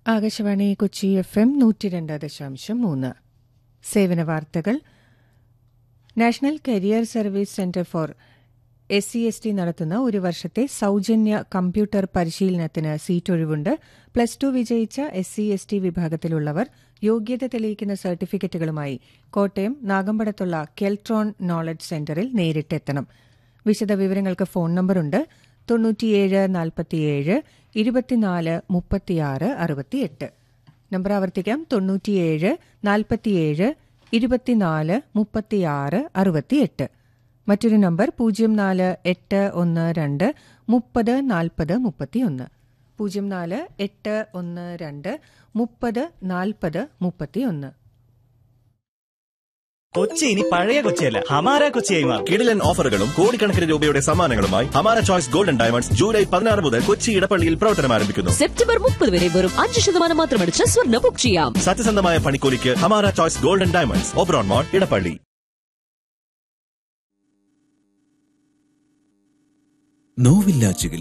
Akashvani Kochi F M നൂറ്റി രണ്ട് ദശാംശം മൂന്ന് സേവന വാർത്തകൾ national career service centre for S C S T നടത്തുന്ന ഒരു വർഷത്തെ സൌജന്യ കമ്പ്യൂട്ടർ പരിശീലനത്തിന് സീറ്റ് ഒഴിവുണ്ട് പ്ലസ് ടു വിജയിച്ച എസ് സി എസ് ടി വിഭാഗത്തിലുള്ളവർ യോഗ്യത തെളിയിക്കുന്ന സർട്ടിഫിക്കറ്റുകളുമായി കോട്ടയം നാഗമ്പടത്തുള്ള കെൽട്രോൺ നോളജ് സെന്ററിൽ നേരിട്ടെത്തണം വിശദവിവരങ്ങൾക്ക് ഫോൺ നമ്പറുണ്ട് തൊണ്ണൂറ്റിയേഴ് നാൽപ്പത്തിയേഴ് ഇരുപത്തിനാല് മുപ്പത്തിയാറ് അറുപത്തിയെട്ട് നമ്പർ ആവർത്തിക്കാം തൊണ്ണൂറ്റിയേഴ് നാൽപ്പത്തിയേഴ് ഇരുപത്തിനാല് മുപ്പത്തിയാറ് അറുപത്തിയെട്ട് മറ്റൊരു നമ്പർ പൂജ്യം നാല് എട്ട് ഒന്ന് രണ്ട് മുപ്പത് നാൽപ്പത് മുപ്പത്തിയൊന്ന് പൂജ്യം നാല് എട്ട് ഒന്ന് രണ്ട് മുപ്പത് നാൽപ്പത് മുപ്പത്തിയൊന്ന് കൊച്ചി ഇനി പഴയ കൊച്ചിയല്ല ഹമാര കൊച്ചിയായി മാറും കിടിലൻ ഓഫറുകളും കോടിക്കണക്കിന് രൂപയുടെ സമ്മാനങ്ങളുമായി ഹമാര ചോയ്സ് ഗോൾഡൻ ഡയമണ്ട്സ് ജൂലൈ പതിനാറ് മുതൽ കൊച്ചി ഇടപ്പള്ളിയിൽ പ്രവർത്തനം ആരംഭിക്കുന്നു സെപ്റ്റംബർ മുപ്പത് വരെ വെറും അഞ്ച് ശതമാനം മാത്രമടിച്ച് സ്വർണ്ണ ബുക്ക് ചെയ്യാം സത്യസന്ധമായ പണിക്കൂലിക്ക് Hamara choice golden diamonds Oberon mall Edappally നോവില്ല ചികിത്സ